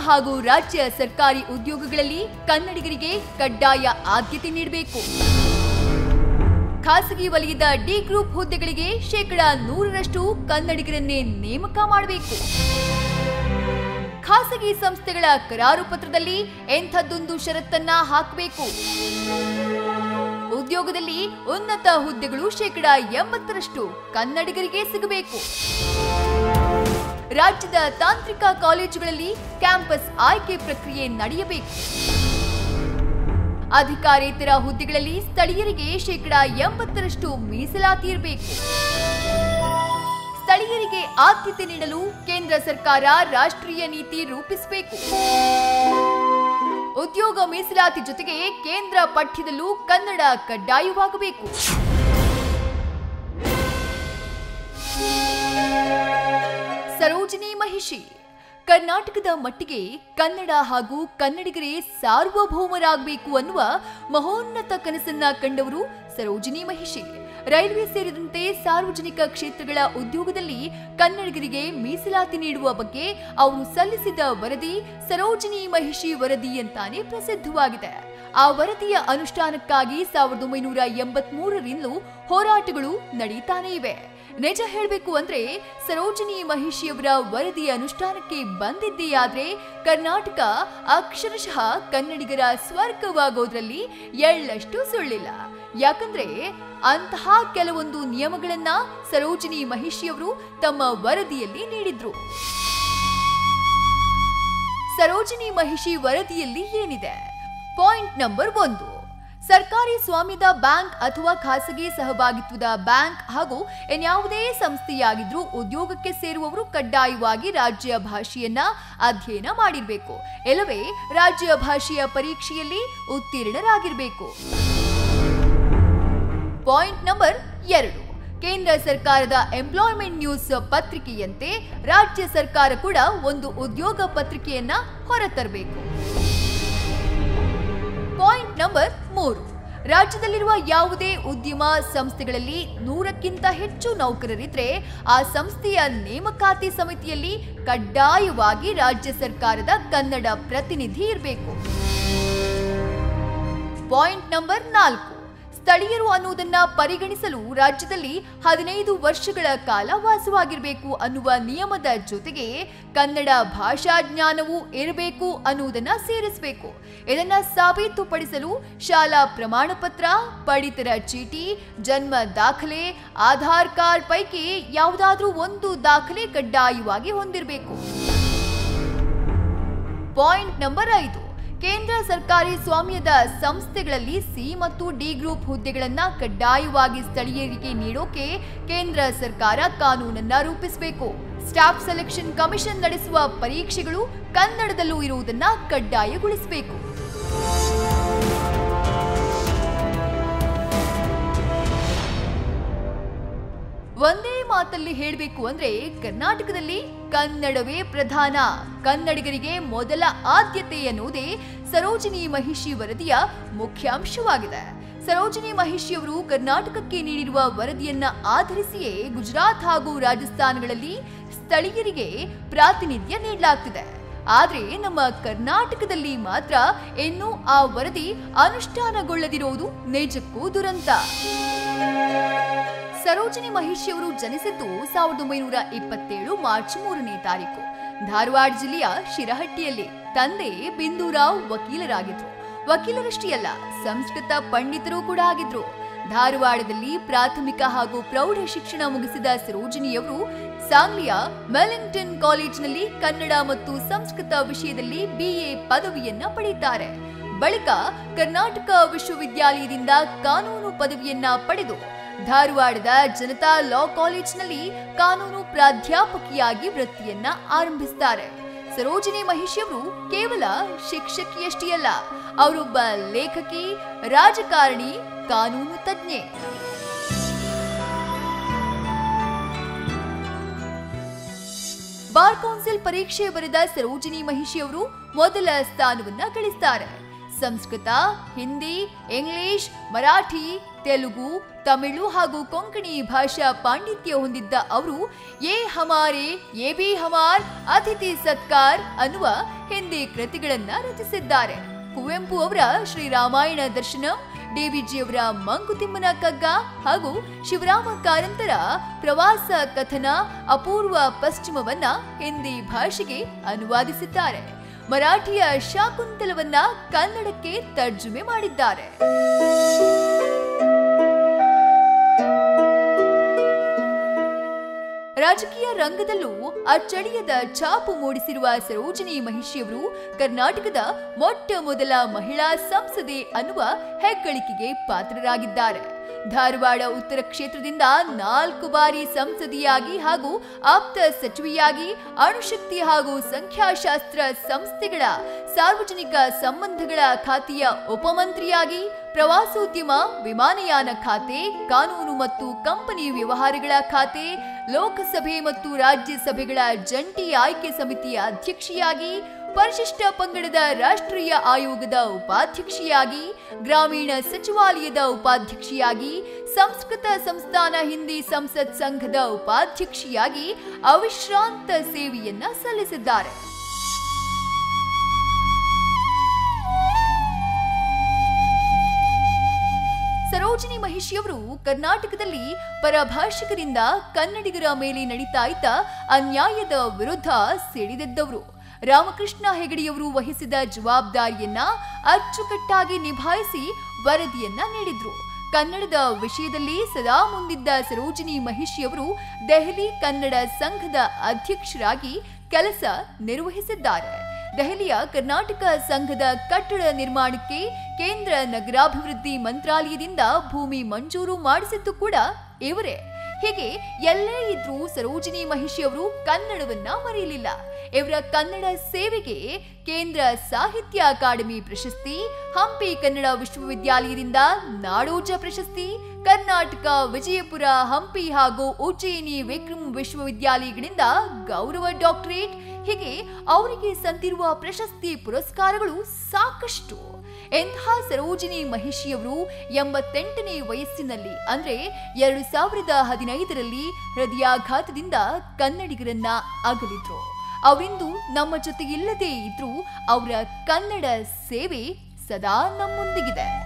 ಹಾಗೂ ರಾಜ್ಯ ಸರ್ಕಾರಿ ಉದ್ಯೋಗಗಳಲ್ಲಿ ಕನ್ನಡಿಗರಿಗೆ ಕಡ್ಡಾಯ ಆದ್ಯತೆ ನೀಡಬೇಕು ಖಾಸಗಿ ವಲಯದ ಡಿ ಗ್ರೂಪ್ ಹುದ್ದೆಗಳಿಗೆ ಶೇಕಡ ನೂರರಷ್ಟು ಕನ್ನಡಿಗರನ್ನೇ ನೇಮಕ ಮಾಡಬೇಕು ಖಾಸಗಿ ಸಂಸ್ಥೆಗಳ ಕರಾರು ಪತ್ರದಲ್ಲಿ ಎಂಥದ್ದೊಂದು ಷರತ್ತನ್ನ ಹಾಕಬೇಕು ಉದ್ಯೋಗದಲ್ಲಿ ಉನ್ನತ ಹುದ್ದೆಗಳು ಶೇಕಡ ಎಂಬತ್ತರಷ್ಟು ಕನ್ನಡಿಗರಿಗೆ ಸಿಗಬೇಕು ರಾಜ್ಯದ ತಾಂತ್ರಿಕ ಕಾಲೇಜುಗಳಲ್ಲಿ ಕ್ಯಾಂಪಸ್ ಆಯ್ಕೆ ಪ್ರಕ್ರಿಯೆ ನಡೆಯಬೇಕು ಅಧಿಕಾರೇತರ ಹುದ್ದೆಗಳಲ್ಲಿ ಸ್ಥಳೀಯರಿಗೆ ಶೇಕಡ ಎಂಬತ್ತರಷ್ಟು ಮೀಸಲಾತಿ ಇರಬೇಕು ಸ್ಥಳೀಯರಿಗೆ ಆದ್ಯತೆ ನೀಡಲು ಕೇಂದ್ರ ಸರ್ಕಾರ ರಾಷ್ಟ್ರೀಯ ನೀತಿ ರೂಪಿಸಬೇಕು ಉದ್ಯೋಗ ಮೀಸಲಾತಿ ಜೊತೆಗೆ ಕೇಂದ್ರ ಪಠ್ಯದಲ್ಲೂ ಕನ್ನಡ ಕಡ್ಡಾಯವಾಗಬೇಕು ಸರೋಜಿನಿ ಮಹಿಷಿ ಕರ್ನಾಟಕದ ಮಟ್ಟಿಗೆ ಕನ್ನಡ ಹಾಗೂ ಕನ್ನಡಿಗರೇ ಸಾರ್ವಭೌಮರಾಗಬೇಕು ಅನ್ನುವ ಮಹೋನ್ನತ ಕನಸನ್ನ ಕಂಡವರು ಸರೋಜಿನಿ ಮಹಿಷಿ ರೈಲ್ವೆ ಸೇರಿದಂತೆ ಸಾರ್ವಜನಿಕ ಕ್ಷೇತ್ರಗಳ ಉದ್ಯೋಗದಲ್ಲಿ ಕನ್ನಡಿಗರಿಗೆ ಮೀಸಲಾತಿ ನೀಡುವ ಬಗ್ಗೆ ಅವರು ಸಲ್ಲಿಸಿದ ವರದಿ ಸರೋಜಿನಿ ಮಹಿಷಿ ವರದಿ ಅಂತಾನೆ ಪ್ರಸಿದ್ಧವಾಗಿದೆ ಆ ವರದಿಯ ಅನುಷ್ಠಾನಕ್ಕಾಗಿ ಸಾವಿರದ ಒಂಬೈನೂರ ಎಂಬತ್ ಮೂರರಿಂದಲೂ ಹೋರಾಟಗಳು ನಡೀತಾನೆ ಇವೆ ನಿಜ ಹೇಳಬೇಕು ಅಂದ್ರೆ ಸರೋಜಿನಿ ಮಹಿಷಿಯವರ ವರದಿ ಅನುಷ್ಠಾನಕ್ಕೆ ಬಂದಿದ್ದೇ ಆದ್ರೆ ಕರ್ನಾಟಕ ಅಕ್ಷರಶಃ ಕನ್ನಡಿಗರ ಸ್ವರ್ಗವಾಗೋದ್ರಲ್ಲಿ ಎಳ್ಳಷ್ಟು ಸುಳ್ಳಿಲ್ಲ ಯಾಕಂದ್ರೆ ಅಂತಹ ಕೆಲವೊಂದು ನಿಯಮಗಳನ್ನ ಸರೋಜಿನಿ ಮಹಿಷಿಯವರು ತಮ್ಮ ವರದಿಯಲ್ಲಿ ನೀಡಿದ್ರು ಸರೋಜಿನಿ ಮಹಿಷಿ ವರದಿಯಲ್ಲಿ ಏನಿದೆ ಪಾಯಿಂಟ್ ನಂಬರ್ ಒಂದು ಸರ್ಕಾರಿ ಸ್ವಾಮ್ಯದ ಬ್ಯಾಂಕ್ ಅಥವಾ ಖಾಸಗಿ ಸಹಭಾಗಿತ್ವದ ಬ್ಯಾಂಕ್ ಹಾಗೂ ಇನ್ಯಾವುದೇ ಸಂಸ್ಥೆಯಾಗಿದ್ರೂ ಉದ್ಯೋಗಕ್ಕೆ ಸೇರುವವರು ಕಡ್ಡಾಯವಾಗಿ ರಾಜ್ಯ ಭಾಷೆಯನ್ನ ಅಧ್ಯಯನ ಮಾಡಿರಬೇಕು ಇಲ್ಲವೇ ರಾಜ್ಯ ಭಾಷೆಯ ಪರೀಕ್ಷೆಯಲ್ಲಿ ಉತ್ತೀರ್ಣರಾಗಿರಬೇಕು ಪಾಯಿಂಟ್ ನಂಬರ್ ಎರಡು ಕೇಂದ್ರ ಸರ್ಕಾರದ ಎಂಪ್ಲಾಯ್ಮೆಂಟ್ ನ್ಯೂಸ್ ಪತ್ರಿಕೆಯಂತೆ ರಾಜ್ಯ ಸರ್ಕಾರ ಕೂಡ ಒಂದು ಉದ್ಯೋಗ ಪತ್ರಿಕೆಯನ್ನ ಹೊರತರಬೇಕು ಪಾಯಿಂಟ್ ನಂಬರ್ ಮೂರು ರಾಜ್ಯದಲ್ಲಿರುವ ಯಾವುದೇ ಉದ್ಯಮ ಸಂಸ್ಥೆಗಳಲ್ಲಿ ನೂರಕ್ಕಿಂತ ಹೆಚ್ಚು ನೌಕರರಿದ್ರೆ ಆ ಸಂಸ್ಥೆಯ ನೇಮಕಾತಿ ಸಮಿತಿಯಲ್ಲಿ ಕಡ್ಡಾಯವಾಗಿ ರಾಜ್ಯ ಸರ್ಕಾರದ ಕನ್ನಡ ಪ್ರತಿನಿಧಿ ಇರಬೇಕು ಪಾಯಿಂಟ್ ನಂಬರ್ ನಾಲ್ಕು ಸ್ಥಳೀಯರು ಅನ್ನುವುದನ್ನ ಪರಿಗಣಿಸಲು ರಾಜ್ಯದಲ್ಲಿ ಹದಿನೈದು ವರ್ಷಗಳ ಕಾಲ ವಾಸವಾಗಿರಬೇಕು ಅನ್ನುವ ನಿಯಮದ ಜೊತೆಗೆ ಕನ್ನಡ ಭಾಷಾ ಜ್ಞಾನವೂ ಇರಬೇಕು ಅನ್ನುವುದನ್ನ ಸೇರಿಸಬೇಕು ಇದನ್ನ ಸಾಬೀತುಪಡಿಸಲು ಶಾಲಾ ಪ್ರಮಾಣ ಪತ್ರ ಪಡಿತರ ಚೀಟಿ ಜನ್ಮ ದಾಖಲೆ ಆಧಾರ್ ಕಾರ್ಡ್ ಪೈಕಿ ಯಾವುದಾದ್ರೂ ಒಂದು ದಾಖಲೆ ಕಡ್ಡಾಯವಾಗಿ ಹೊಂದಿರಬೇಕು ಪಾಯಿಂಟ್ ನಂಬರ್ ಐದು ಕೇಂದ್ರ ಸರ್ಕಾರಿ ಸ್ವಾಮ್ಯದ ಸಂಸ್ಥೆಗಳಲ್ಲಿ ಸಿ ಮತ್ತು ಡಿ ಗ್ರೂಪ್ ಹುದ್ದೆಗಳನ್ನ ಕಡ್ಡಾಯವಾಗಿ ಸ್ಥಳೀಯರಿಗೆ ನೀಡೋಕೆ ಕೇಂದ್ರ ಸರ್ಕಾರ ಕಾನೂನನ್ನ ರೂಪಿಸಬೇಕು ಸ್ಟಾಫ್ ಸೆಲೆಕ್ಷನ್ ಕಮಿಷನ್ ನಡೆಸುವ ಪರೀಕ್ಷೆಗಳು ಕನ್ನಡದಲ್ಲೂ ಇರುವುದನ್ನ ಕಡ್ಡಾಯಗೊಳಿಸಬೇಕು ಒಂದೇ ಮಾತಲ್ಲಿ ಹೇಳಬೇಕು ಅಂದ್ರೆ ಕರ್ನಾಟಕದಲ್ಲಿ ಕನ್ನಡವೇ ಪ್ರಧಾನ ಕನ್ನಡಿಗರಿಗೆ ಮೊದಲ ಆದ್ಯತೆ ಎನ್ನುವುದೇ ಸರೋಜಿನಿ ಮಹಿಷಿ ವರದಿಯ ಮುಖ್ಯಾಂಶವಾಗಿದೆ ಸರೋಜಿನಿ ಮಹಿಷಿಯವರು ಕರ್ನಾಟಕಕ್ಕೆ ನೀಡಿರುವ ವರದಿಯನ್ನ ಆಧರಿಸಿಯೇ ಗುಜರಾತ್ ಹಾಗೂ ರಾಜಸ್ಥಾನಗಳಲ್ಲಿ ಸ್ಥಳೀಯರಿಗೆ ಪ್ರಾತಿನಿಧ್ಯ ನೀಡಲಾಗ್ತಿದೆ ಆದ್ರೆ ನಮ್ಮ ಕರ್ನಾಟಕದಲ್ಲಿ ಮಾತ್ರ ಇನ್ನೂ ಆ ವರದಿ ಅನುಷ್ಠಾನಗೊಳ್ಳದಿರುವುದು ನಿಜಕ್ಕೂ ದುರಂತ ಸರೋಜಿನಿ ಮಹಿಷಿಯವರು ಜನಿಸಿದ್ದು ಸಾವಿರದ ಒಂಬೈನೂರ ಇಪ್ಪತ್ತೇಳು ಮಾರ್ಚ್ ಮೂರನೇ ತಾರೀಕು ಧಾರವಾಡ ಜಿಲ್ಲೆಯ ಶಿರಹಟ್ಟಿಯಲ್ಲಿ ತಂದೆ ಬಿಂದೂರಾವ್ ವಕೀಲರಾಗಿದ್ರು ವಕೀಲರಷ್ಟೇ ಅಲ್ಲ ಸಂಸ್ಕೃತ ಪಂಡಿತರು ಕೂಡ ಆಗಿದ್ರು ಧಾರವಾಡದಲ್ಲಿ ಪ್ರಾಥಮಿಕ ಹಾಗೂ ಪ್ರೌಢ ಶಿಕ್ಷಣ ಮುಗಿಸಿದ ಸರೋಜಿನಿಯವರು ಸಾಂಗ್ಲಿಯ ಮೆಲಿಂಗ್ಟನ್ ಕಾಲೇಜಿನಲ್ಲಿ ಕನ್ನಡ ಮತ್ತು ಸಂಸ್ಕೃತ ವಿಷಯದಲ್ಲಿ ಬಿಎ ಪದವಿಯನ್ನ ಪಡೆಯುತ್ತಾರೆ ಬಳಿಕ ಕರ್ನಾಟಕ ವಿಶ್ವವಿದ್ಯಾಲಯದಿಂದ ಕಾನೂನು ಪದವಿಯನ್ನ ಪಡೆದು ಧಾರವಾಡದ ಜನತಾ ಲಾ ಕಾಲೇಜಿನಲ್ಲಿ ಕಾನೂನು ಪ್ರಾಧ್ಯಾಪಕಿಯಾಗಿ ವೃತ್ತಿಯನ್ನ ಆರಂಭಿಸುತ್ತಾರೆ ಸರೋಜಿನಿ ಮಹಿಷಿಯವರು ಕೇವಲ ಶಿಕ್ಷಕಿಯಷ್ಟೇ ಅಲ್ಲ ಅವರೊಬ್ಬ ಲೇಖಕಿ ರಾಜಕಾರಣಿ ಕಾನೂನು ತಜ್ಞೆ ಬಾರ್ ಕೌನ್ಸಿಲ್ ಪರೀಕ್ಷೆ ಬರೆದ ಸರೋಜಿನಿ ಮಹಿಷಿಯವರು ಮೊದಲ ಸ್ಥಾನವನ್ನ ಗಳಿಸ್ತಾರೆ ಸಂಸ್ಕೃತ ಹಿಂದಿ ಇಂಗ್ಲಿಷ್ ಮರಾಠಿ ತೆಲುಗು ತಮಿಳು ಹಾಗೂ ಕೊಂಕಣಿ ಭಾಷಾ ಪಾಂಡಿತ್ಯ ಹೊಂದಿದ್ದ ಅವರು ಏ ಹಮಾರೆ ಏ ಬಿ ಹಮಾರ್ ಅತಿಥಿ ಸತ್ಕಾರ್ ಅನ್ನುವ ಹಿಂದಿ ಕೃತಿಗಳನ್ನ ರಚಿಸಿದ್ದಾರೆ ಕುವೆಂಪು ಅವರ ಶ್ರೀರಾಮಾಯಣ ದರ್ಶನಂ ಡಿವಿಜಿಯವರ ಮಂಕುತಿಮ್ಮನ ಕಗ್ಗ ಹಾಗೂ ಶಿವರಾಮ ಕಾರಂತರ ಪ್ರವಾಸ ಕಥನ ಅಪೂರ್ವ ಪಶ್ಚಿಮವನ್ನ ಹಿಂದಿ ಭಾಷೆಗೆ ಅನುವಾದಿಸಿದ್ದಾರೆ ಮರಾಠಿಯ ಶಾಕುಂತಲವನ್ನ ಕನ್ನಡಕ್ಕೆ ತರ್ಜುಮೆ ಮಾಡಿದ್ದಾರೆ ರಾಜಕೀಯ ರಂಗದಲ್ಲೂ ಅಚ್ಚಳಿಯದ ಛಾಪು ಮೂಡಿಸಿರುವ ಸರೋಜಿನಿ ಮಹಿಷಿಯವರು ಕರ್ನಾಟಕದ ಮೊಟ್ಟ ಮೊದಲ ಮಹಿಳಾ ಸಂಸದೆ ಅನ್ನುವ ಹೆಗ್ಗಳಿಕೆಗೆ ಪಾತ್ರರಾಗಿದ್ದಾರೆ ಧಾರವಾಡ ಉತ್ತರ ಕ್ಷೇತ್ರದಿಂದ ನಾಲ್ಕು ಬಾರಿ ಸಂಸದೆಯಾಗಿ ಹಾಗೂ ಆಪ್ತ ಸಚಿವೆಯಾಗಿ ಅಣುಶಕ್ತಿ ಹಾಗೂ ಸಂಖ್ಯಾಶಾಸ್ತ್ರ ಸಂಸ್ಥೆಗಳ ಸಾರ್ವಜನಿಕ ಸಂಬಂಧಗಳ ಖಾತೆಯ ಉಪಮಂತ್ರಿಯಾಗಿ ಪ್ರವಾಸೋದ್ಯಮ ವಿಮಾನಯಾನ ಖಾತೆ ಕಾನೂನು ಮತ್ತು ಕಂಪನಿ ವ್ಯವಹಾರಗಳ ಖಾತೆ ಲೋಕಸಭೆ ಮತ್ತು ರಾಜ್ಯಸಭೆಗಳ ಜಂಟಿ ಆಯ್ಕೆ ಸಮಿತಿಯ ಅಧ್ಯಕ್ಷೆಯಾಗಿ ಪರಿಶಿಷ್ಟ ಪಂಗಡದ ರಾಷ್ಟ್ರೀಯ ಆಯೋಗದ ಉಪಾಧ್ಯಕ್ಷೆಯಾಗಿ ಗ್ರಾಮೀಣ ಸಚಿವಾಲಯದ ಉಪಾಧ್ಯಕ್ಷೆಯಾಗಿ ಸಂಸ್ಕೃತ ಸಂಸ್ಥಾನ ಹಿಂದಿ ಸಂಸತ್ ಸಂಘದ ಉಪಾಧ್ಯಕ್ಷೆಯಾಗಿ ಅವಿಶ್ರಾಂತ ಸೇವೆಯನ್ನ ಸಲ್ಲಿಸಿದ್ದಾರೆ ಸರೋಜಿನಿ ಮಹಿಷಿಯವರು ಕರ್ನಾಟಕದಲ್ಲಿ ಪರಭಾಷಿಕರಿಂದ ಕನ್ನಡಿಗರ ಮೇಲೆ ನಡೀತಾ ಇದ್ದ ಅನ್ಯಾಯದ ವಿರುದ್ಧ ಸಿಡಿದೆದ್ದವರು ರಾಮಕೃಷ್ಣ ಹೆಗಡೆಯವರು ವಹಿಸಿದ ಜವಾಬ್ದಾರಿಯನ್ನ ಅಚ್ಚುಕಟ್ಟಾಗಿ ನಿಭಾಯಿಸಿ ವರದಿಯನ್ನ ನೀಡಿದ್ರು ಕನ್ನಡದ ವಿಷಯದಲ್ಲಿ ಸದಾ ಮುಂದಿದ್ದ ಸರೋಜಿನಿ ಮಹಿಷಿಯವರು ದೆಹಲಿ ಕನ್ನಡ ಸಂಘದ ಅಧ್ಯಕ್ಷರಾಗಿ ಕೆಲಸ ನಿರ್ವಹಿಸಿದ್ದಾರೆ ದೆಹಲಿಯ ಕರ್ನಾಟಕ ಸಂಘದ ಕಟ್ಟಡ ನಿರ್ಮಾಣಕ್ಕೆ ಕೇಂದ್ರ ನಗರಾಭಿವೃದ್ಧಿ ಮಂತ್ರಾಲಯದಿಂದ ಭೂಮಿ ಮಂಜೂರು ಮಾಡಿಸಿದ್ದು ಕೂಡ ಇವರೇ ಹೀಗೆ ಎಲ್ಲೇ ಇದ್ರೂ ಸರೋಜಿನಿ ಮಹಿಷಿಯವರು ಕನ್ನಡವನ್ನ ಮರೆಯಲಿಲ್ಲ ಇವರ ಕನ್ನಡ ಸೇವೆಗೆ ಕೇಂದ್ರ ಸಾಹಿತ್ಯ ಅಕಾಡೆಮಿ ಪ್ರಶಸ್ತಿ ಹಂಪಿ ಕನ್ನಡ ವಿಶ್ವವಿದ್ಯಾಲಯದಿಂದ ನಾಡೋಜ ಪ್ರಶಸ್ತಿ ಕರ್ನಾಟಕ ವಿಜಯಪುರ ಹಂಪಿ ಹಾಗೂ ಉಜ್ಜಯಿನಿ ವಿಕ್ರಮ್ ವಿಶ್ವವಿದ್ಯಾಲಯಗಳಿಂದ ಗೌರವ ಡಾಕ್ಟರೇಟ್ ಹೀಗೆ ಅವರಿಗೆ ಸಂದಿರುವ ಪ್ರಶಸ್ತಿ ಪುರಸ್ಕಾರಗಳು ಸಾಕಷ್ಟು ಎಂಥ ಸರೋಜಿನಿ ಮಹಿಷಿಯವರು ಎಂಬತ್ತೆಂಟನೇ ವಯಸ್ಸಿನಲ್ಲಿ ಅಂದ್ರೆ ಎರಡು ಸಾವಿರದ ಹದಿನೈದರಲ್ಲಿ ಹೃದಯಾಘಾತದಿಂದ ಕನ್ನಡಿಗರನ್ನ ಅಗಲಿದ್ರು ಅವರಿಂದು ನಮ್ಮ ಜೊತೆ ಇಲ್ಲದೇ ಇದ್ರೂ ಅವರ ಕನ್ನಡ ಸೇವೆ ಸದಾ ನಮ್ಮೊಂದಿಗಿದೆ